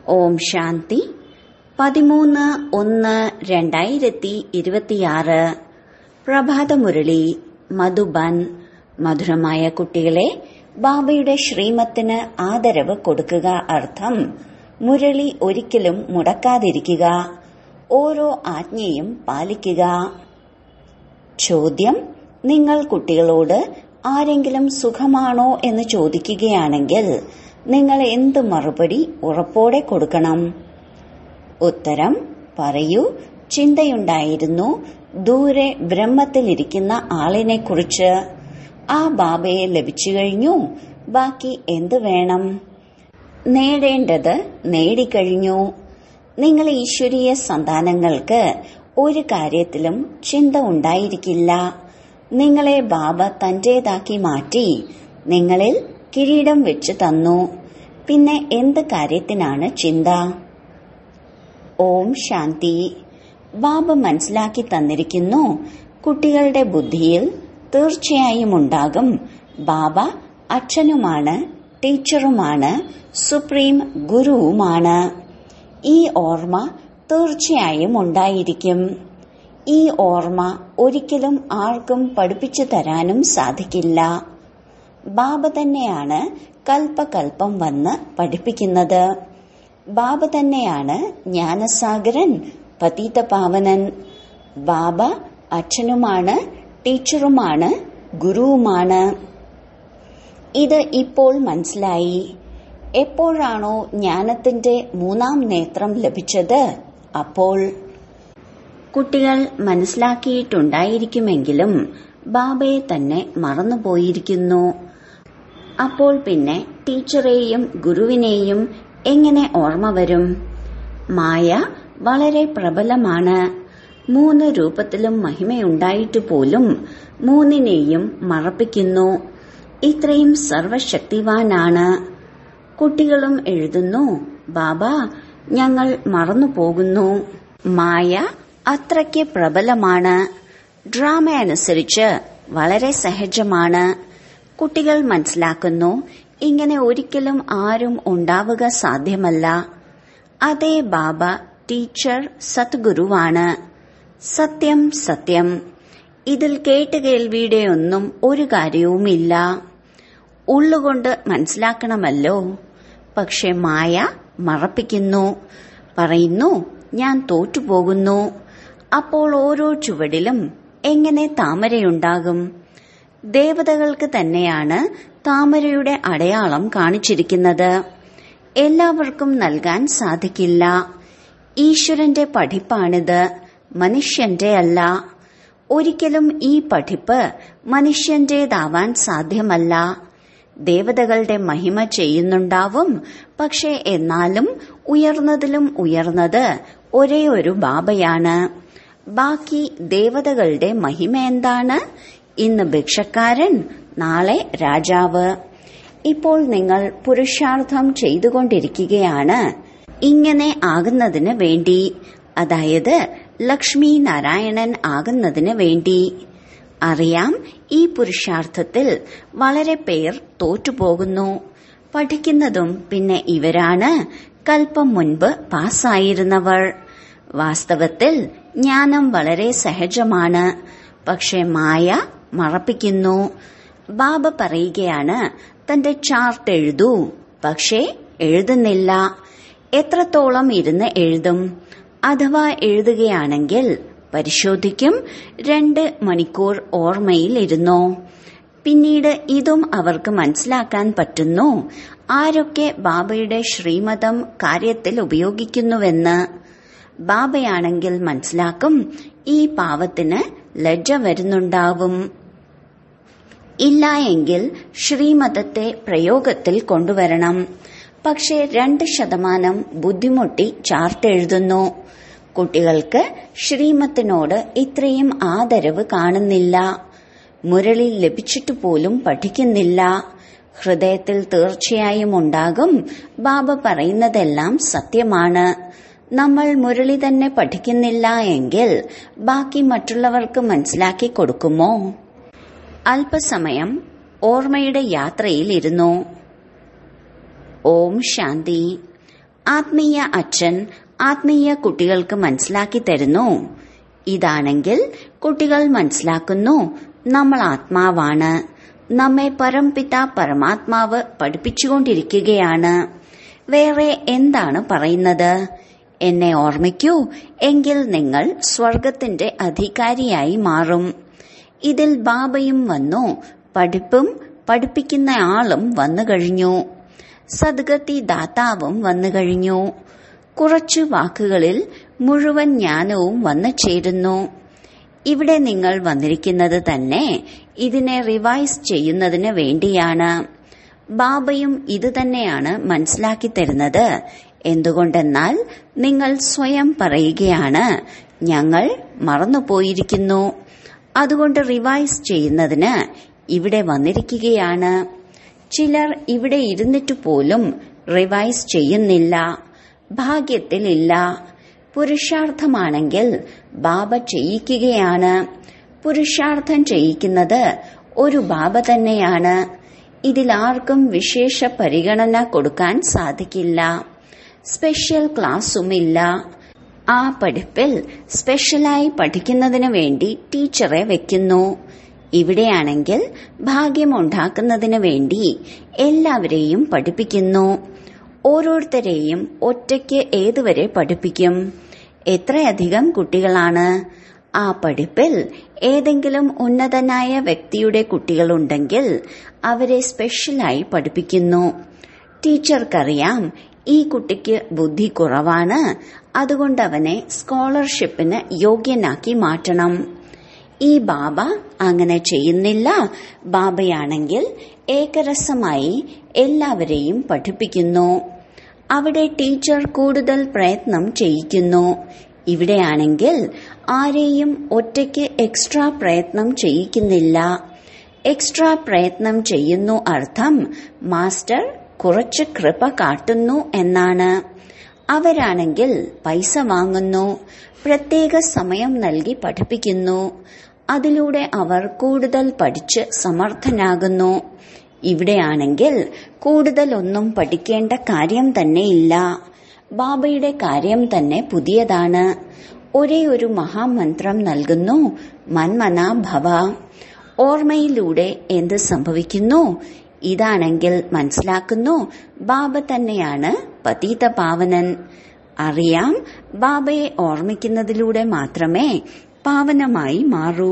ഓം ശാന്തി പതിമൂന്ന് ഒന്ന് രണ്ടായിരത്തി ഇരുപത്തിയാറ് പ്രഭാതമുരളി മധുബൻ മധുരമായ കുട്ടികളെ ബാബയുടെ ശ്രീമത്തിന് ആദരവ് കൊടുക്കുക അർത്ഥം മുരളി ഒരിക്കലും മുടക്കാതിരിക്കുക ഓരോ ആജ്ഞയും പാലിക്കുക ചോദ്യം നിങ്ങൾ കുട്ടികളോട് ആരെങ്കിലും സുഖമാണോ എന്ന് ചോദിക്കുകയാണെങ്കിൽ നിങ്ങൾ എന്ത് മറുപടി ഉറപ്പോടെ കൊടുക്കണം ഉത്തരം പറയൂ ചിന്തയുണ്ടായിരുന്നു ദൂരെ ബ്രഹ്മത്തിലിരിക്കുന്ന ആളിനെ കുറിച്ച് ആ ബാബയെ ലഭിച്ചു കഴിഞ്ഞു ബാക്കി എന്ത് വേണം നേടേണ്ടത് നേടിക്കഴിഞ്ഞു നിങ്ങൾ ഈശ്വരീയ സന്താനങ്ങൾക്ക് ഒരു കാര്യത്തിലും ചിന്ത ഉണ്ടായിരിക്കില്ല നിങ്ങളെ ബാബ തന്റേതാക്കി മാറ്റി നിങ്ങളിൽ കിരീടം വെച്ച് തന്നു പിന്നെ എന്ത് കാര്യത്തിനാണ് ചിന്ത ഓം ശാന്തി ബാബ മനസ്സിലാക്കി തന്നിരിക്കുന്നു കുട്ടികളുടെ ബുദ്ധിയിൽ തീർച്ചയായും ഉണ്ടാകും ബാബ അച്ഛനുമാണ് ടീച്ചറുമാണ് സുപ്രീം ഗുരുവുമാണ് ഈ ഓർമ്മ തീർച്ചയായും ഉണ്ടായിരിക്കും ഈ ഓർമ്മ ഒരിക്കലും ആർക്കും പഠിപ്പിച്ചു തരാനും സാധിക്കില്ല ബാബ തന്നെയാണ് കൽപ്പകൽപ്പം വന്ന് പഠിപ്പിക്കുന്നത് ബാബ തന്നെയാണ് ജ്ഞാനസാഗരൻ പതീതപാവനൻ ബാബ അച്ഛനുമാണ് ടീച്ചറുമാണ് ഗുരുവുമാണ് ഇത് ഇപ്പോൾ മനസ്സിലായി എപ്പോഴാണോ ജ്ഞാനത്തിന്റെ മൂന്നാം നേത്രം ലഭിച്ചത് അപ്പോൾ കുട്ടികൾ മനസ്സിലാക്കിയിട്ടുണ്ടായിരിക്കുമെങ്കിലും ബാബയെ തന്നെ മറന്നുപോയിരിക്കുന്നു അപ്പോൾ പിന്നെ ടീച്ചറെയും ഗുരുവിനെയും എങ്ങനെ ഓർമ്മ വരും മായ വളരെ പ്രബലമാണ് മൂന്ന് രൂപത്തിലും മഹിമയുണ്ടായിട്ട് പോലും മൂന്നിനെയും മറപ്പിക്കുന്നു ഇത്രയും സർവശക്തിവാനാണ് കുട്ടികളും എഴുതുന്നു ബാബ ഞങ്ങൾ മറന്നുപോകുന്നു മായ അത്രയ്ക്ക് പ്രബലമാണ് ഡ്രാമ അനുസരിച്ച് വളരെ സഹജമാണ് കുട്ടികൾ മനസ്സിലാക്കുന്നു ഇങ്ങനെ ഒരിക്കലും ആരും ഉണ്ടാവുക സാധ്യമല്ല അതേ ബാബ ടീച്ചർ സദ്ഗുരുവാണ് സത്യം സത്യം ഇതിൽ കേട്ടുകേൾവിയുടെ ഒന്നും ഒരു കാര്യവുമില്ല ഉള്ളുകൊണ്ട് മനസ്സിലാക്കണമല്ലോ പക്ഷെ മായ മറപ്പിക്കുന്നു പറയുന്നു ഞാൻ തോറ്റുപോകുന്നു അപ്പോൾ ഓരോ ചുവടിലും എങ്ങനെ താമരയുണ്ടാകും ദേവതകൾക്ക് തന്നെയാണ് താമരയുടെ അടയാളം കാണിച്ചിരിക്കുന്നത് എല്ലാവർക്കും നൽകാൻ സാധിക്കില്ല ഈശ്വരന്റെ പഠിപ്പാണിത് മനുഷ്യന്റെ അല്ല ഒരിക്കലും ഈ പഠിപ്പ് മനുഷ്യന്റേതാവാൻ സാധ്യമല്ല ദേവതകളുടെ മഹിമ ചെയ്യുന്നുണ്ടാവും പക്ഷെ എന്നാലും ഉയർന്നതിലും ഉയർന്നത് ഒരേ ഒരു ബാബയാണ് ബാക്കി ദേവതകളുടെ മഹിമ എന്താണ് ഇന്ന് ഭിക്ഷക്കാരൻ നാളെ രാജാവ് ഇപ്പോൾ നിങ്ങൾ പുരുഷാർത്ഥം ചെയ്തുകൊണ്ടിരിക്കുകയാണ് ഇങ്ങനെ ആകുന്നതിന് വേണ്ടി അതായത് ലക്ഷ്മി നാരായണൻ ആകുന്നതിന് വേണ്ടി അറിയാം ഈ പുരുഷാർത്ഥത്തിൽ വളരെ പേർ തോറ്റുപോകുന്നു പഠിക്കുന്നതും പിന്നെ ഇവരാണ് കൽപ്പം മുൻപ് പാസ്സായിരുന്നവർ വാസ്തവത്തിൽ ജ്ഞാനം വളരെ സഹജമാണ് പക്ഷെ മായ മറപ്പിക്കുന്നു ബാബ പറയുകയാണ് തന്റെ ചാർട്ട് എഴുതൂ പക്ഷേ എഴുതുന്നില്ല എത്രത്തോളം ഇരുന്ന് എഴുതും അഥവാ എഴുതുകയാണെങ്കിൽ പരിശോധിക്കും രണ്ട് മണിക്കൂർ ഓർമ്മയിൽ ഇരുന്നോ പിന്നീട് ഇതും അവർക്ക് മനസ്സിലാക്കാൻ പറ്റുന്നു ആരൊക്കെ ബാബയുടെ ശ്രീമതം കാര്യത്തിൽ ഉപയോഗിക്കുന്നുവെന്ന് ബാബയാണെങ്കിൽ മനസ്സിലാക്കും ഈ പാവത്തിന് ലജ്ജ വരുന്നുണ്ടാവും ഇല്ല എങ്കിൽ ശ്രീമതത്തെ പ്രയോഗത്തിൽ കൊണ്ടുവരണം പക്ഷേ രണ്ട് ശതമാനം ബുദ്ധിമുട്ടി ചാർട്ട് എഴുതുന്നു കുട്ടികൾക്ക് ശ്രീമത്തിനോട് ഇത്രയും ആദരവ് കാണുന്നില്ല മുരളി ലഭിച്ചിട്ട് പോലും പഠിക്കുന്നില്ല ഹൃദയത്തിൽ തീർച്ചയായും ഉണ്ടാകും ബാബ പറയുന്നതെല്ലാം സത്യമാണ് നമ്മൾ മുരളി തന്നെ പഠിക്കുന്നില്ല എങ്കിൽ ബാക്കി മറ്റുള്ളവർക്ക് മനസ്സിലാക്കി കൊടുക്കുമോ അല്പസമയം ഓർമ്മയുടെ യാത്രയിൽ ഇരുന്നു ഓം ശാന്തി ആത്മീയ അച്ഛൻ ആത്മീയ കുട്ടികൾക്ക് മനസ്സിലാക്കി തരുന്നു ഇതാണെങ്കിൽ കുട്ടികൾ മനസ്സിലാക്കുന്നു നമ്മൾ ആത്മാവാണ് നമ്മെ പരംപിത പരമാത്മാവ് പഠിപ്പിച്ചുകൊണ്ടിരിക്കുകയാണ് വേറെ എന്താണ് പറയുന്നത് എന്നെ ഓർമ്മിക്കൂ എങ്കിൽ നിങ്ങൾ സ്വർഗത്തിന്റെ അധികാരിയായി മാറും ഇതിൽ ബാബയും വന്നു പഠിപ്പും പഠിപ്പിക്കുന്ന ആളും വന്നു കഴിഞ്ഞു സദ്ഗതി ദാതാവും വന്നു കഴിഞ്ഞു കുറച്ചു വാക്കുകളിൽ മുഴുവൻ ജ്ഞാനവും വന്നു ചേരുന്നു ഇവിടെ നിങ്ങൾ വന്നിരിക്കുന്നത് തന്നെ ഇതിനെ റിവൈസ് ചെയ്യുന്നതിന് വേണ്ടിയാണ് ബാബയും ഇത് തന്നെയാണ് മനസ്സിലാക്കി തരുന്നത് എന്തുകൊണ്ടെന്നാൽ നിങ്ങൾ സ്വയം പറയുകയാണ് ഞങ്ങൾ മറന്നുപോയിരിക്കുന്നു അതുകൊണ്ട് റിവൈസ് ചെയ്യുന്നതിന് ഇവിടെ വന്നിരിക്കുകയാണ് ചിലർ ഇവിടെ ഇരുന്നിട്ട് പോലും റിവൈസ് ചെയ്യുന്നില്ല ഭാഗ്യത്തിലില്ല പുരുഷാർത്ഥമാണെങ്കിൽ ബാബ ചെയ്യിക്കുകയാണ് പുരുഷാർത്ഥം ചെയ്യിക്കുന്നത് ഒരു ബാബ തന്നെയാണ് ഇതിലാർക്കും വിശേഷ പരിഗണന കൊടുക്കാൻ സാധിക്കില്ല സ്പെഷ്യൽ ക്ലാസ്സുമില്ല ആ പഠിപ്പിൽ സ്പെഷ്യലായി പഠിക്കുന്നതിന് വേണ്ടി ടീച്ചറെ വെക്കുന്നു ഇവിടെയാണെങ്കിൽ ഭാഗ്യമുണ്ടാക്കുന്നതിന് വേണ്ടി എല്ലാവരെയും പഠിപ്പിക്കുന്നു ഓരോരുത്തരെയും ഒറ്റയ്ക്ക് ഏതുവരെ പഠിപ്പിക്കും എത്രയധികം കുട്ടികളാണ് ആ പഠിപ്പിൽ ഏതെങ്കിലും ഉന്നതനായ വ്യക്തിയുടെ കുട്ടികളുണ്ടെങ്കിൽ അവരെ സ്പെഷ്യലായി പഠിപ്പിക്കുന്നു ടീച്ചർക്കറിയാം ഈ കുട്ടിക്ക് ബുദ്ധി കുറവാണ് അതുകൊണ്ട് അവനെ സ്കോളർഷിപ്പിന് യോഗ്യനാക്കി മാറ്റണം ഈ ബാബ അങ്ങനെ ചെയ്യുന്നില്ല ബാബയാണെങ്കിൽ ഏകരസമായി എല്ലാവരെയും പഠിപ്പിക്കുന്നു അവിടെ ടീച്ചർ കൂടുതൽ പ്രയത്നം ചെയ്യിക്കുന്നു ഇവിടെയാണെങ്കിൽ ആരെയും ഒറ്റയ്ക്ക് എക്സ്ട്രാ പ്രയത്നം ചെയ്യിക്കുന്നില്ല എക്സ്ട്രാ പ്രയത്നം ചെയ്യുന്നു അർത്ഥം മാസ്റ്റർ കുറച്ച് കൃപ കാട്ടുന്നു എന്നാണ് അവരാണെങ്കിൽ പൈസ വാങ്ങുന്നു പ്രത്യേക സമയം നൽകി പഠിപ്പിക്കുന്നു അതിലൂടെ അവർ കൂടുതൽ പഠിച്ച് സമർത്ഥനാകുന്നു ഇവിടെയാണെങ്കിൽ കൂടുതലൊന്നും പഠിക്കേണ്ട കാര്യം തന്നെയില്ല ബാബയുടെ കാര്യം തന്നെ പുതിയതാണ് ഒരേ ഒരു മഹാമന്ത്രം നൽകുന്നു മന്മന ഭവ ഓർമ്മയിലൂടെ എന്ത് സംഭവിക്കുന്നു ഇതാണെങ്കിൽ മനസ്സിലാക്കുന്നു ബാബ തന്നെയാണ് പതീത പാവനൻ അറിയാം ബാബയെ ഓർമ്മിക്കുന്നതിലൂടെ മാത്രമേ പാവനമായി മാറൂ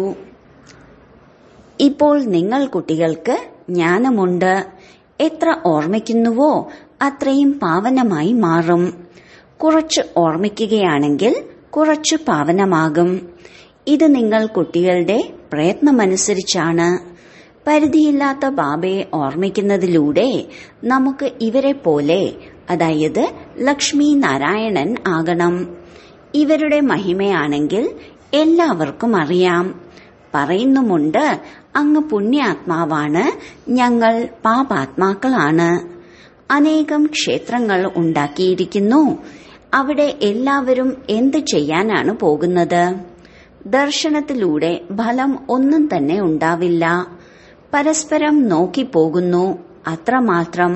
ഇപ്പോൾ നിങ്ങൾ കുട്ടികൾക്ക് ജ്ഞാനമുണ്ട് എത്ര ഓർമ്മിക്കുന്നുവോ അത്രയും പാവനമായി മാറും കുറച്ച് ഓർമ്മിക്കുകയാണെങ്കിൽ കുറച്ച് പാവനമാകും ഇത് നിങ്ങൾ കുട്ടികളുടെ പ്രയത്നമനുസരിച്ചാണ് പരിധിയില്ലാത്ത ബാബയെ ഓർമ്മിക്കുന്നതിലൂടെ നമുക്ക് ഇവരെ പോലെ അതായത് ലക്ഷ്മി നാരായണൻ ആകണം ഇവരുടെ മഹിമയാണെങ്കിൽ എല്ലാവർക്കും അറിയാം പറയുന്നുമുണ്ട് അങ്ങ് പുണ്യാത്മാവാണ് ഞങ്ങൾ പാപാത്മാക്കളാണ് അനേകം ക്ഷേത്രങ്ങൾ ഉണ്ടാക്കിയിരിക്കുന്നു അവിടെ എല്ലാവരും എന്ത് ചെയ്യാനാണ് പോകുന്നത് ദർശനത്തിലൂടെ ഫലം ഒന്നും തന്നെ ഉണ്ടാവില്ല പരസ്പരം നോക്കി പോകുന്നു അത്രമാത്രം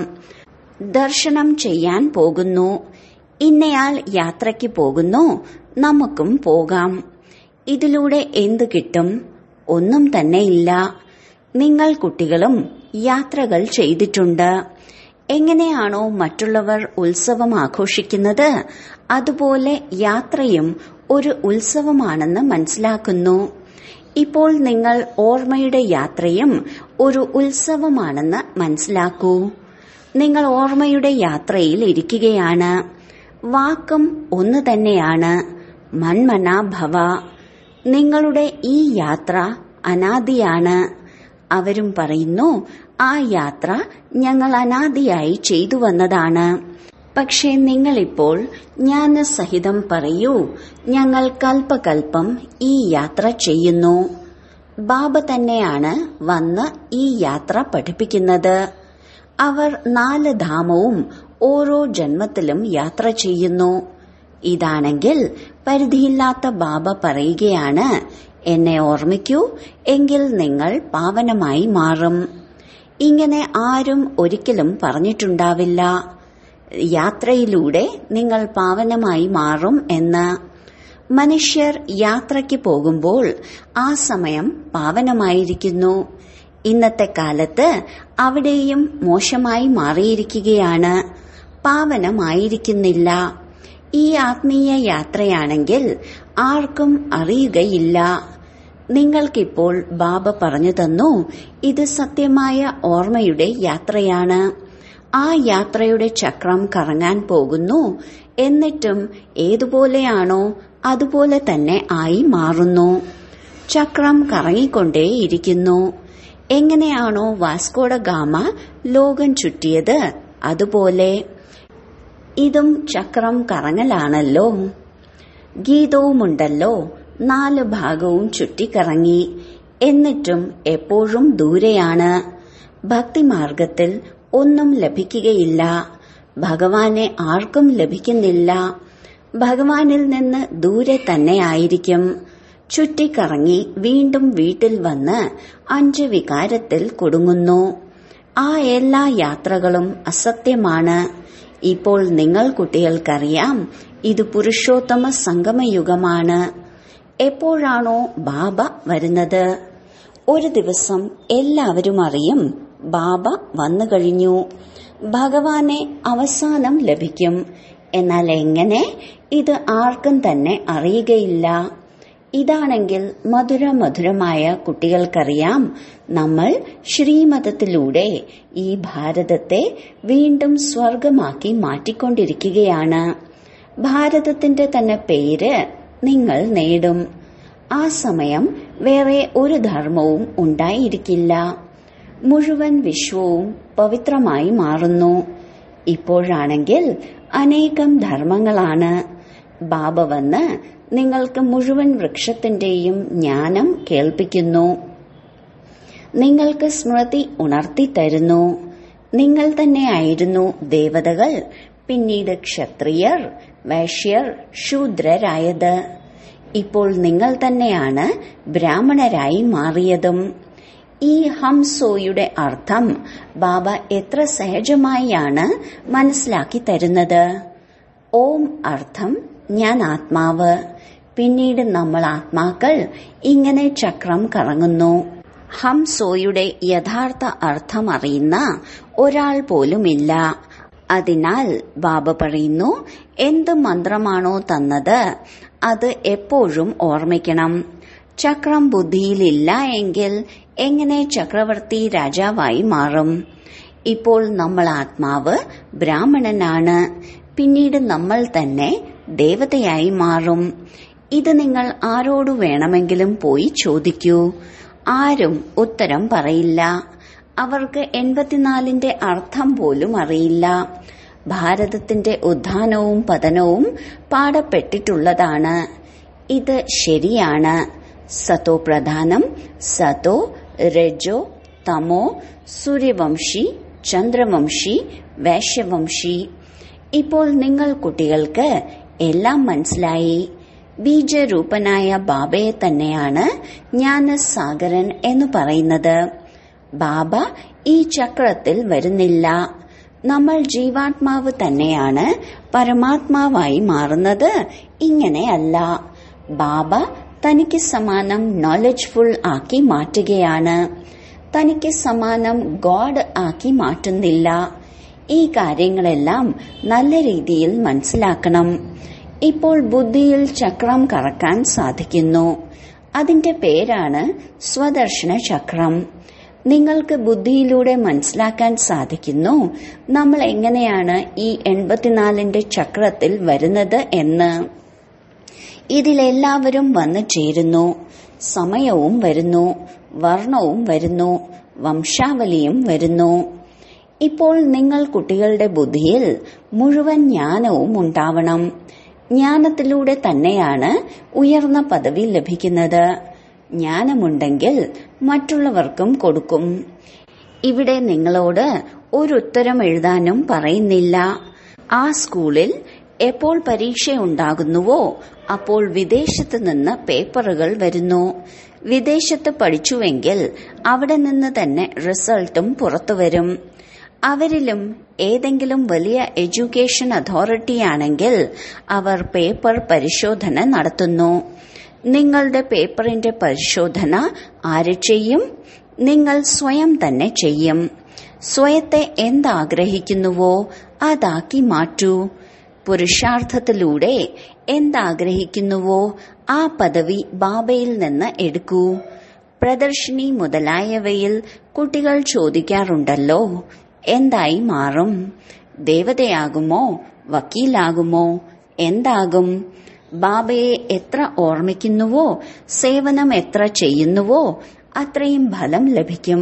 ദർശനം ചെയ്യാൻ പോകുന്നു ഇന്നയാൾ യാത്രയ്ക്ക് പോകുന്നു നമുക്കും പോകാം ഇതിലൂടെ എന്ത് കിട്ടും ഒന്നും തന്നെയില്ല നിങ്ങൾ കുട്ടികളും യാത്രകൾ ചെയ്തിട്ടുണ്ട് എങ്ങനെയാണോ മറ്റുള്ളവർ ഉത്സവം ആഘോഷിക്കുന്നത് അതുപോലെ യാത്രയും ഒരു ഉത്സവമാണെന്ന് മനസ്സിലാക്കുന്നു ഇപ്പോൾ നിങ്ങൾ ഓർമ്മയുടെ യാത്രയും ഒരു ഉത്സവമാണെന്ന് മനസ്സിലാക്കൂ നിങ്ങൾ ഓർമ്മയുടെ യാത്രയിൽ ഇരിക്കുകയാണ് വാക്കും ഒന്ന് തന്നെയാണ് മന്മന ഭവ നിങ്ങളുടെ ഈ യാത്ര അനാദിയാണ് അവരും പറയുന്നു ആ യാത്ര ഞങ്ങൾ അനാദിയായി ചെയ്തു വന്നതാണ് പക്ഷേ നിങ്ങളിപ്പോൾ ജ്ഞാന സഹിതം പറയൂ ഞങ്ങൾ കൽപ്പകൽപ്പം ഈ യാത്ര ചെയ്യുന്നു ബാബ തന്നെയാണ് വന്ന് ഈ യാത്ര പഠിപ്പിക്കുന്നത് അവർ നാല് ധാമവും ഓരോ ജന്മത്തിലും യാത്ര ചെയ്യുന്നു ഇതാണെങ്കിൽ പരിധിയില്ലാത്ത ബാബ പറയുകയാണ് എന്നെ ഓർമ്മിക്കൂ എങ്കിൽ നിങ്ങൾ പാവനമായി മാറും ഇങ്ങനെ ആരും ഒരിക്കലും പറഞ്ഞിട്ടുണ്ടാവില്ല യാത്രയിലൂടെ നിങ്ങൾ പാവനമായി മാറും എന്ന് മനുഷ്യർ യാത്രയ്ക്ക് പോകുമ്പോൾ ആ സമയം പാവനമായിരിക്കുന്നു ഇന്നത്തെ കാലത്ത് അവിടെയും മോശമായി മാറിയിരിക്കുകയാണ് പാവനമായിരിക്കുന്നില്ല ഈ ആത്മീയ യാത്രയാണെങ്കിൽ ആർക്കും അറിയുകയില്ല നിങ്ങൾക്കിപ്പോൾ ബാബ പറഞ്ഞു തന്നു ഇത് സത്യമായ ഓർമ്മയുടെ യാത്രയാണ് ആ യാത്രയുടെ ചക്രം കറങ്ങാൻ പോകുന്നു എന്നിട്ടും ഏതുപോലെയാണോ അതുപോലെ തന്നെ ആയി മാറുന്നു ചക്രം കറങ്ങിക്കൊണ്ടേയിരിക്കുന്നു എങ്ങനെയാണോ വാസ്കോഡ ഗാമ ലോകം ചുറ്റിയത് അതുപോലെ ഇതും ചക്രം കറങ്ങലാണല്ലോ ഗീതവുമുണ്ടല്ലോ നാല് ഭാഗവും ചുറ്റിക്കറങ്ങി എന്നിട്ടും എപ്പോഴും ദൂരെയാണ് ഭക്തിമാർഗത്തിൽ ഒന്നും ലഭിക്കുകയില്ല ഭഗവാനെ ആർക്കും ലഭിക്കുന്നില്ല ഭഗവാനിൽ നിന്ന് ദൂരെ തന്നെ ആയിരിക്കും ചുറ്റിക്കറങ്ങി വീണ്ടും വീട്ടിൽ വന്ന് അഞ്ച് വികാരത്തിൽ കുടുങ്ങുന്നു ആ എല്ലാ യാത്രകളും അസത്യമാണ് ഇപ്പോൾ നിങ്ങൾ കുട്ടികൾക്കറിയാം ഇത് പുരുഷോത്തമ സംഗമയുഗമാണ് എപ്പോഴാണോ ബാബ വരുന്നത് ഒരു ദിവസം എല്ലാവരും അറിയും ബാബ വന്നു കഴിഞ്ഞു ഭഗവാനെ അവസാനം ലഭിക്കും എന്നാൽ എങ്ങനെ ഇത് ആർക്കും തന്നെ അറിയുകയില്ല ഇതാണെങ്കിൽ മധുര മധുരമായ കുട്ടികൾക്കറിയാം നമ്മൾ ശ്രീമതത്തിലൂടെ ഈ ഭാരതത്തെ വീണ്ടും സ്വർഗമാക്കി മാറ്റിക്കൊണ്ടിരിക്കുകയാണ് ഭാരതത്തിന്റെ തന്നെ പേര് നിങ്ങൾ നേടും ആ സമയം വേറെ ഒരു ധർമ്മവും ഉണ്ടായിരിക്കില്ല മുഴുവൻ വിശ്വവും പവിത്രമായി മാറുന്നു ഇപ്പോഴാണെങ്കിൽ അനേകം ധർമ്മങ്ങളാണ് ബാബ വന്ന് നിങ്ങൾക്ക് മുഴുവൻ വൃക്ഷത്തിന്റെയും ജ്ഞാനം കേൾപ്പിക്കുന്നു നിങ്ങൾക്ക് സ്മൃതി ഉണർത്തി തരുന്നു നിങ്ങൾ തന്നെയായിരുന്നു ദേവതകൾ പിന്നീട് ക്ഷത്രിയർ വൈശ്യർ ശൂദ്രരായത് ഇപ്പോൾ നിങ്ങൾ തന്നെയാണ് ബ്രാഹ്മണരായി മാറിയതും ഈ ഹംസോയുടെ അർത്ഥം ബാബ എത്ര സഹജമായാണ് മനസ്സിലാക്കി തരുന്നത് ഓം അർത്ഥം ഞാൻ ആത്മാവ് പിന്നീട് നമ്മൾ ആത്മാക്കൾ ഇങ്ങനെ ചക്രം കറങ്ങുന്നു ഹംസോയുടെ യഥാർത്ഥ അർത്ഥം അറിയുന്ന ഒരാൾ പോലുമില്ല അതിനാൽ ബാബ പറയുന്നു എന്ത് മന്ത്രമാണോ തന്നത് അത് എപ്പോഴും ഓർമ്മിക്കണം ചക്രം ബുദ്ധിയിലില്ല എങ്കിൽ എങ്ങനെ ചക്രവർത്തി രാജാവായി മാറും ഇപ്പോൾ നമ്മൾ ആത്മാവ് ബ്രാഹ്മണനാണ് പിന്നീട് നമ്മൾ തന്നെ ദേവതയായി മാറും ഇത് നിങ്ങൾ ആരോട് വേണമെങ്കിലും പോയി ചോദിക്കൂ ആരും ഉത്തരം പറയില്ല അവർക്ക് എൺപത്തിനാലിന്റെ അർത്ഥം പോലും അറിയില്ല ഭാരതത്തിന്റെ ഉത്ഥാനവും പതനവും പാടപ്പെട്ടിട്ടുള്ളതാണ് ഇത് ശരിയാണ് സതോ പ്രധാനം സതോ രജോ തമോ സൂര്യവംശി ചന്ദ്രവംശി വൈശ്യവംശി ഇപ്പോൾ നിങ്ങൾ കുട്ടികൾക്ക് എല്ലാം മനസ്സിലായി ബീജരൂപനായ ബാബയെ തന്നെയാണ് ജ്ഞാനസാഗരൻ എന്ന് പറയുന്നത് ബാബ ഈ ചക്രത്തിൽ വരുന്നില്ല നമ്മൾ ജീവാത്മാവ് തന്നെയാണ് പരമാത്മാവായി മാറുന്നത് ഇങ്ങനെയല്ല ബാബ തനിക്ക് സമാനം നോളജ്ഫുൾ ആക്കി മാറ്റുകയാണ് തനിക്ക് സമാനം ഗോഡ് ആക്കി മാറ്റുന്നില്ല ഈ കാര്യങ്ങളെല്ലാം നല്ല രീതിയിൽ മനസ്സിലാക്കണം ഇപ്പോൾ ബുദ്ധിയിൽ ചക്രം കറക്കാൻ സാധിക്കുന്നു അതിന്റെ പേരാണ് സ്വദർശന ചക്രം നിങ്ങൾക്ക് ബുദ്ധിയിലൂടെ മനസ്സിലാക്കാൻ സാധിക്കുന്നു നമ്മൾ എങ്ങനെയാണ് ഈ എൺപത്തിനാലിന്റെ ചക്രത്തിൽ വരുന്നത് എന്ന് ഇതിലെല്ലാവരും വന്നു ചേരുന്നു സമയവും വരുന്നു വർണ്ണവും വരുന്നു വംശാവലിയും വരുന്നു ഇപ്പോൾ നിങ്ങൾ കുട്ടികളുടെ ബുദ്ധിയിൽ മുഴുവൻ ജ്ഞാനവും ഉണ്ടാവണം ജ്ഞാനത്തിലൂടെ തന്നെയാണ് ഉയർന്ന പദവി ലഭിക്കുന്നത് ജ്ഞാനമുണ്ടെങ്കിൽ മറ്റുള്ളവർക്കും കൊടുക്കും ഇവിടെ നിങ്ങളോട് ഒരു ഉത്തരം എഴുതാനും പറയുന്നില്ല ആ സ്കൂളിൽ എപ്പോൾ പരീക്ഷ ഉണ്ടാകുന്നുവോ അപ്പോൾ വിദേശത്ത് നിന്ന് പേപ്പറുകൾ വരുന്നു വിദേശത്ത് പഠിച്ചുവെങ്കിൽ അവിടെ നിന്ന് തന്നെ റിസൾട്ടും പുറത്തുവരും അവരിലും ഏതെങ്കിലും വലിയ എഡ്യൂക്കേഷൻ അതോറിറ്റിയാണെങ്കിൽ അവർ പേപ്പർ പരിശോധന നടത്തുന്നു നിങ്ങളുടെ പേപ്പറിന്റെ പരിശോധന ആര് ചെയ്യും നിങ്ങൾ സ്വയം തന്നെ ചെയ്യും സ്വയത്തെ എന്താഗ്രഹിക്കുന്നുവോ അതാക്കി മാറ്റൂ പുരുഷാർത്ഥത്തിലൂടെ എന്താഗ്രഹിക്കുന്നുവോ ആ പദവി ബാബയിൽ നിന്ന് എടുക്കൂ പ്രദർശിനി മുതലായവയിൽ കുട്ടികൾ ചോദിക്കാറുണ്ടല്ലോ എന്തായി മാറും ദേവതയാകുമോ വക്കീലാകുമോ എന്താകും ബാബയെ എത്ര ഓർമ്മിക്കുന്നുവോ സേവനം എത്ര ചെയ്യുന്നുവോ അത്രയും ഫലം ലഭിക്കും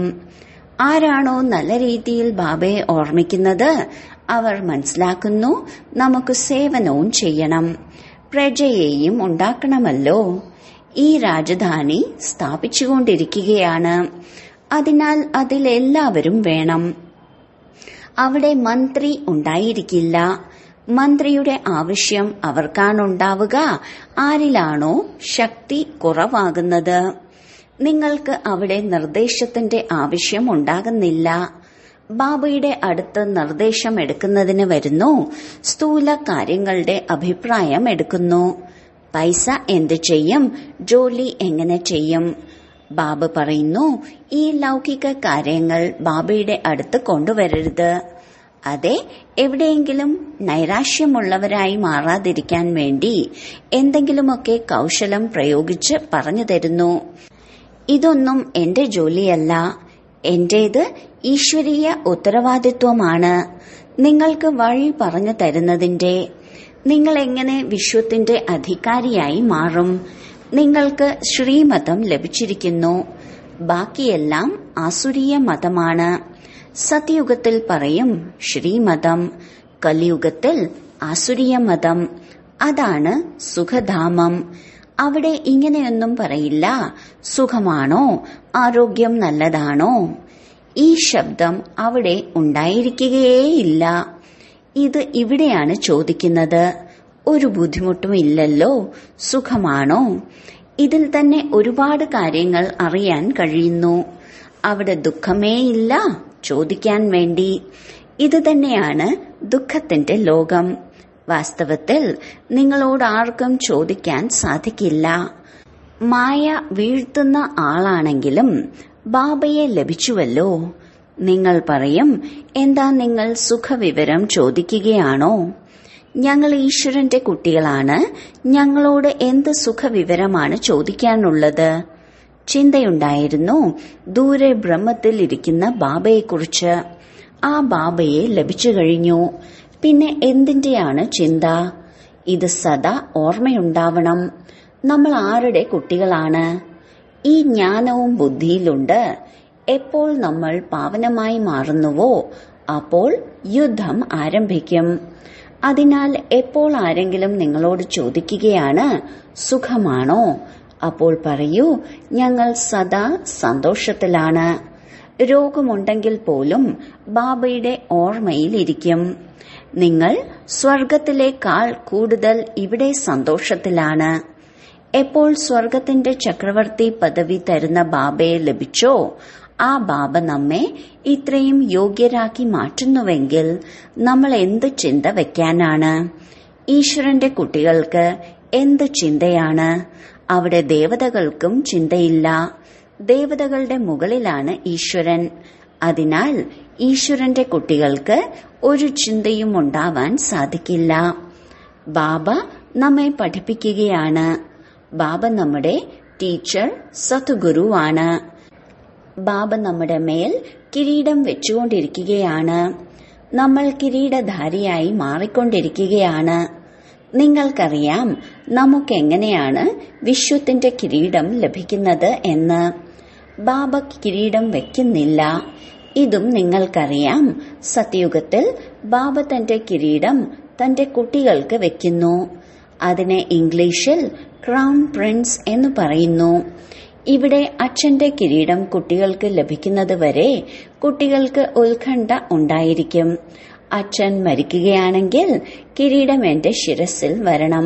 ആരാണോ നല്ല രീതിയിൽ ബാബയെ ഓർമ്മിക്കുന്നത് അവർ മനസ്സിലാക്കുന്നു നമുക്ക് സേവനവും ചെയ്യണം പ്രജയെയും ഉണ്ടാക്കണമല്ലോ ഈ രാജധാനി സ്ഥാപിച്ചുകൊണ്ടിരിക്കുകയാണ് അതിനാൽ അതിലെല്ലാവരും വേണം അവിടെ മന്ത്രി ഉണ്ടായിരിക്കില്ല മന്ത്രിയുടെ ആവശ്യം അവർക്കാണുണ്ടാവുക ആരിലാണോ ശക്തി കുറവാകുന്നത് നിങ്ങൾക്ക് അവിടെ നിർദ്ദേശത്തിന്റെ ആവശ്യം ഉണ്ടാകുന്നില്ല ബാബയുടെ അടുത്ത് നിർദ്ദേശം എടുക്കുന്നതിന് വരുന്നു സ്ഥൂല കാര്യങ്ങളുടെ അഭിപ്രായം എടുക്കുന്നു പൈസ എന്ത് ചെയ്യും ജോലി എങ്ങനെ ചെയ്യും ബാബ പറയുന്നു ഈ ലൗകിക കാര്യങ്ങൾ ബാബയുടെ അടുത്ത് കൊണ്ടുവരരുത് അതെ എവിടെയെങ്കിലും നൈരാശ്യമുള്ളവരായി മാറാതിരിക്കാൻ വേണ്ടി എന്തെങ്കിലുമൊക്കെ കൗശലം പ്രയോഗിച്ച് പറഞ്ഞു തരുന്നു ഇതൊന്നും എന്റെ ജോലിയല്ല എന്റേത് ഈശ്വരീയ ഉത്തരവാദിത്വമാണ് നിങ്ങൾക്ക് വഴി പറഞ്ഞു തരുന്നതിന്റെ നിങ്ങൾ എങ്ങനെ വിശ്വത്തിന്റെ അധികാരിയായി മാറും നിങ്ങൾക്ക് ശ്രീമതം ലഭിച്ചിരിക്കുന്നു ബാക്കിയെല്ലാം ആസുരീയ മതമാണ് സത്യയുഗത്തിൽ പറയും ശ്രീമതം കലിയുഗത്തിൽ ആസുരീയ മതം അതാണ് സുഖധാമം അവിടെ ഇങ്ങനെയൊന്നും പറയില്ല സുഖമാണോ ആരോഗ്യം നല്ലതാണോ ഈ ശബ്ദം അവിടെ ഉണ്ടായിരിക്കുകയേയില്ല ഇത് ഇവിടെയാണ് ചോദിക്കുന്നത് ഒരു ബുദ്ധിമുട്ടും ഇല്ലല്ലോ സുഖമാണോ ഇതിൽ തന്നെ ഒരുപാട് കാര്യങ്ങൾ അറിയാൻ കഴിയുന്നു അവിടെ ദുഃഖമേയില്ല ചോദിക്കാൻ വേണ്ടി ഇത് തന്നെയാണ് ദുഃഖത്തിന്റെ ലോകം വാസ്തവത്തിൽ നിങ്ങളോട് ആർക്കും ചോദിക്കാൻ സാധിക്കില്ല മായ വീഴ്ത്തുന്ന ആളാണെങ്കിലും ബാബയെ ലഭിച്ചുവല്ലോ നിങ്ങൾ പറയും എന്താ നിങ്ങൾ സുഖവിവരം ചോദിക്കുകയാണോ ഞങ്ങൾ ഈശ്വരന്റെ കുട്ടികളാണ് ഞങ്ങളോട് എന്ത് സുഖവിവരമാണ് ചോദിക്കാനുള്ളത് ചിന്തയുണ്ടായിരുന്നു ദൂരെ ബ്രഹ്മത്തിൽ ഇരിക്കുന്ന ബാബയെക്കുറിച്ച് ആ ബാബയെ ലഭിച്ചു കഴിഞ്ഞു പിന്നെ എന്തിന്റെയാണ് ചിന്ത ഇത് സദാ ഓർമ്മയുണ്ടാവണം നമ്മൾ ആരുടെ കുട്ടികളാണ് ഈ ജ്ഞാനവും ബുദ്ധിയിലുണ്ട് എപ്പോൾ നമ്മൾ പാവനമായി മാറുന്നുവോ അപ്പോൾ യുദ്ധം ആരംഭിക്കും അതിനാൽ എപ്പോൾ ആരെങ്കിലും നിങ്ങളോട് ചോദിക്കുകയാണ് സുഖമാണോ അപ്പോൾ പറയൂ ഞങ്ങൾ സദാ സന്തോഷത്തിലാണ് രോഗമുണ്ടെങ്കിൽ പോലും ബാബയുടെ ഓർമ്മയിലിരിക്കും നിങ്ങൾ സ്വർഗത്തിലേക്കാൾ കൂടുതൽ ഇവിടെ സന്തോഷത്തിലാണ് എപ്പോൾ സ്വർഗത്തിന്റെ ചക്രവർത്തി പദവി തരുന്ന ബാബയെ ലഭിച്ചോ ആ ബാബ നമ്മെ ഇത്രയും യോഗ്യരാക്കി മാറ്റുന്നുവെങ്കിൽ നമ്മൾ എന്ത് ചിന്ത വെക്കാനാണ് ഈശ്വരന്റെ കുട്ടികൾക്ക് എന്ത് ചിന്തയാണ് അവിടെ ദേവതകൾക്കും ചിന്തയില്ല ദേവതകളുടെ മുകളിലാണ് ഈശ്വരൻ അതിനാൽ ഈശ്വരന്റെ കുട്ടികൾക്ക് ഒരു ചിന്തയും ഉണ്ടാവാൻ സാധിക്കില്ല ബാബ നമ്മെ പഠിപ്പിക്കുകയാണ് ബാബ നമ്മുടെ ടീച്ചർ സത്ഗുരുവാണ് ബാബ നമ്മുടെ മേൽ കിരീടം വെച്ചുകൊണ്ടിരിക്കുകയാണ് നമ്മൾ കിരീടധാരിയായി മാറിക്കൊണ്ടിരിക്കുകയാണ് നിങ്ങൾക്കറിയാം നമുക്കെങ്ങനെയാണ് വിശ്വത്തിന്റെ കിരീടം ലഭിക്കുന്നത് എന്ന് ബാബ കിരീടം വെക്കുന്നില്ല ഇതും നിങ്ങൾക്കറിയാം സത്യയുഗത്തിൽ ബാബ തന്റെ കിരീടം തന്റെ കുട്ടികൾക്ക് വെക്കുന്നു അതിനെ ഇംഗ്ലീഷിൽ ക്രൗൺ പ്രിൻസ് എന്ന് പറയുന്നു ഇവിടെ അച്ഛന്റെ കിരീടം കുട്ടികൾക്ക് ലഭിക്കുന്നത് വരെ കുട്ടികൾക്ക് ഉത്കണ്ഠ ഉണ്ടായിരിക്കും അച്ഛൻ മരിക്കുകയാണെങ്കിൽ കിരീടം എന്റെ ശിരസിൽ വരണം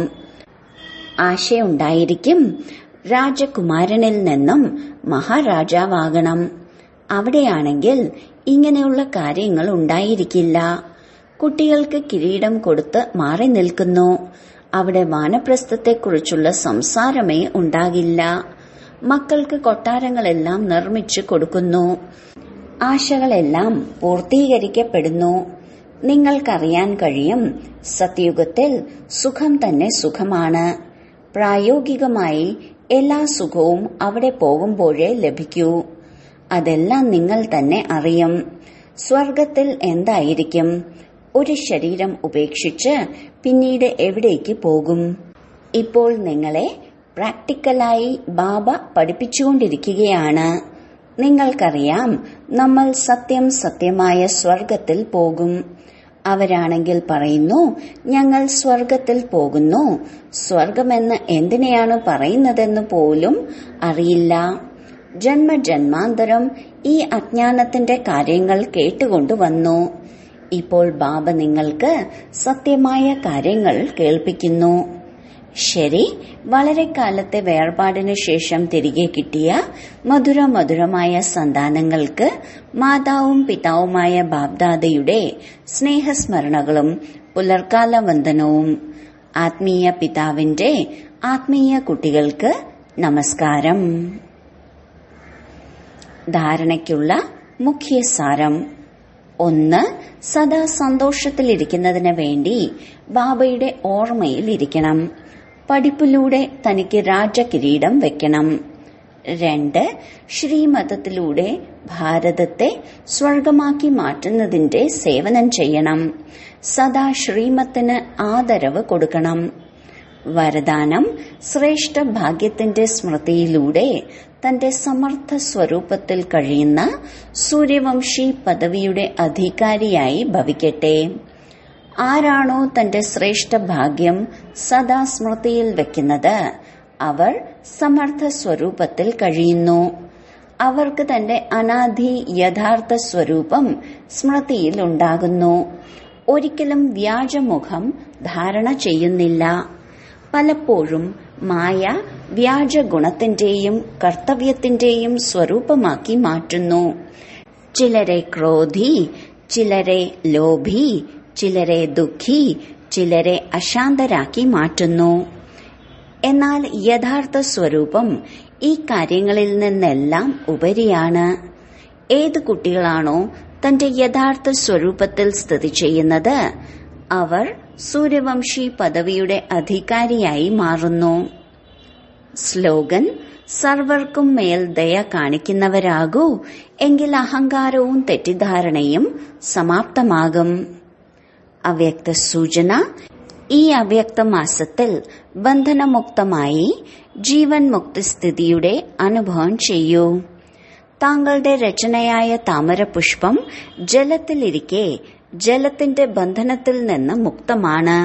ആശയുണ്ടായിരിക്കും രാജകുമാരനിൽ നിന്നും മഹാരാജാവാകണം അവിടെയാണെങ്കിൽ ഇങ്ങനെയുള്ള കാര്യങ്ങൾ ഉണ്ടായിരിക്കില്ല കുട്ടികൾക്ക് കിരീടം കൊടുത്ത് മാറി നിൽക്കുന്നു അവിടെ വാനപ്രസ്ഥത്തെക്കുറിച്ചുള്ള സംസാരമേ ഉണ്ടാകില്ല മക്കൾക്ക് കൊട്ടാരങ്ങളെല്ലാം നിർമ്മിച്ചു കൊടുക്കുന്നു ആശകളെല്ലാം പൂർത്തീകരിക്കപ്പെടുന്നു നിങ്ങൾക്കറിയാൻ കഴിയും സത്യുഗത്തിൽ സുഖം തന്നെ സുഖമാണ് പ്രായോഗികമായി എല്ലാ സുഖവും അവിടെ പോകുമ്പോഴേ ലഭിക്കൂ അതെല്ലാം നിങ്ങൾ തന്നെ അറിയും സ്വർഗത്തിൽ എന്തായിരിക്കും ഒരു ശരീരം ഉപേക്ഷിച്ച് പിന്നീട് എവിടേക്ക് പോകും ഇപ്പോൾ നിങ്ങളെ പ്രാക്ടിക്കലായി ബാബ പഠിപ്പിച്ചുകൊണ്ടിരിക്കുകയാണ് നിങ്ങൾക്കറിയാം നമ്മൾ സത്യം സത്യമായ സ്വർഗത്തിൽ പോകും അവരാണെങ്കിൽ പറയുന്നു ഞങ്ങൾ സ്വർഗത്തിൽ പോകുന്നു സ്വർഗമെന്ന് എന്തിനെയാണ് പറയുന്നതെന്ന് പോലും അറിയില്ല ജന്മജന്മാന്തരം ഈ അജ്ഞാനത്തിന്റെ കാര്യങ്ങൾ കേട്ടുകൊണ്ടുവന്നു ഇപ്പോൾ ബാബ നിങ്ങൾക്ക് സത്യമായ കാര്യങ്ങൾ കേൾപ്പിക്കുന്നു ശരി വളരെ കാലത്തെ വേർപാടിനു ശേഷം തിരികെ കിട്ടിയ മധുര മധുരമായ സന്താനങ്ങൾക്ക് മാതാവും പിതാവുമായ ബാബ്ദാദയുടെ സ്നേഹസ്മരണകളും പുലർക്കാല വന്ദനവും ആത്മീയ പിതാവിന്റെ ആത്മീയ കുട്ടികൾക്ക് നമസ്കാരം ധാരണയ്ക്കുള്ള മുഖ്യ സാരം ഒന്ന് സദാ സന്തോഷത്തിലിരിക്കുന്നതിന് വേണ്ടി ബാബയുടെ ഓർമ്മയിൽ ഇരിക്കണം പഠിപ്പിലൂടെ തനിക്ക് രാജകിരീടം വെക്കണം രണ്ട് ശ്രീമതത്തിലൂടെ ഭാരതത്തെ സ്വർഗമാക്കി മാറ്റുന്നതിന്റെ സേവനം ചെയ്യണം സദാ ശ്രീമത്തിന് ആദരവ് കൊടുക്കണം വരദാനം ശ്രേഷ്ഠ ഭാഗ്യത്തിന്റെ സ്മൃതിയിലൂടെ തന്റെ സമർത്ഥ സ്വരൂപത്തിൽ കഴിയുന്ന സൂര്യവംശി പദവിയുടെ അധികാരിയായി ഭവിക്കട്ടെ ആരാണോ തന്റെ ശ്രേഷ്ഠ ഭാഗ്യം സദാ സ്മൃതിയിൽ വെക്കുന്നത് അവർ സമർത്ഥ സ്വരൂപത്തിൽ കഴിയുന്നു അവർക്ക് തന്റെ അനാദി യഥാർത്ഥ സ്വരൂപം സ്മൃതിയിൽ ഉണ്ടാകുന്നു ഒരിക്കലും വ്യാജമുഖം ധാരണ ചെയ്യുന്നില്ല പലപ്പോഴും മായ വ്യാജഗുണത്തിന്റെയും കർത്തവ്യത്തിന്റെയും സ്വരൂപമാക്കി മാറ്റുന്നു ചിലരെ ക്രോധി ചിലരെ ലോഭി ചിലരെ ദുഃഖി ചിലരെ അശാന്തരാക്കി മാറ്റുന്നു എന്നാൽ യഥാർത്ഥ സ്വരൂപം ഈ കാര്യങ്ങളിൽ നിന്നെല്ലാം ഉപരിയാണ് ഏത് കുട്ടികളാണോ തന്റെ യഥാർത്ഥ സ്വരൂപത്തിൽ സ്ഥിതി ചെയ്യുന്നത് അവർ സൂര്യവംശി പദവിയുടെ അധികാരിയായി മാറുന്നു സ്ലോഗൻ സർവർക്കും മേൽ ദയ കാണിക്കുന്നവരാകൂ എങ്കിൽ അഹങ്കാരവും തെറ്റിദ്ധാരണയും സമാപ്തമാകും അവ്യക്ത സൂചന ഈ അവ്യക്ത മാസത്തിൽ ബന്ധനമുക്തമായി ജീവൻ മുക്തിസ്ഥിതിയുടെ അനുഭവം ചെയ്യൂ താങ്കളുടെ രചനയായ താമരപുഷ്പം ജലത്തിലിരിക്കെ ജലത്തിന്റെ ബന്ധനത്തിൽ നിന്ന് മുക്തമാണ്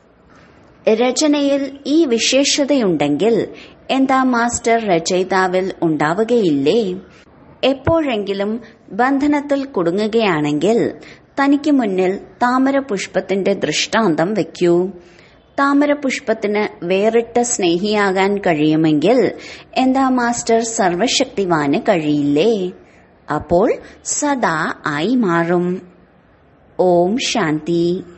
രചനയിൽ ഈ വിശേഷതയുണ്ടെങ്കിൽ എന്താ മാസ്റ്റർ രചയിതാവിൽ ഉണ്ടാവുകയില്ലേ എപ്പോഴെങ്കിലും ബന്ധനത്തിൽ കുടുങ്ങുകയാണെങ്കിൽ തനിക്ക് മുന്നിൽ താമരപുഷ്പത്തിന്റെ ദൃഷ്ടാന്തം വയ്ക്കൂ താമരപുഷ്പത്തിന് വേറിട്ട സ്നേഹിയാകാൻ കഴിയുമെങ്കിൽ എന്താ മാസ്റ്റർ സർവശക്തിവാന് കഴിയില്ലേ അപ്പോൾ സദാ ആയി മാറും ഓം ശാന്തി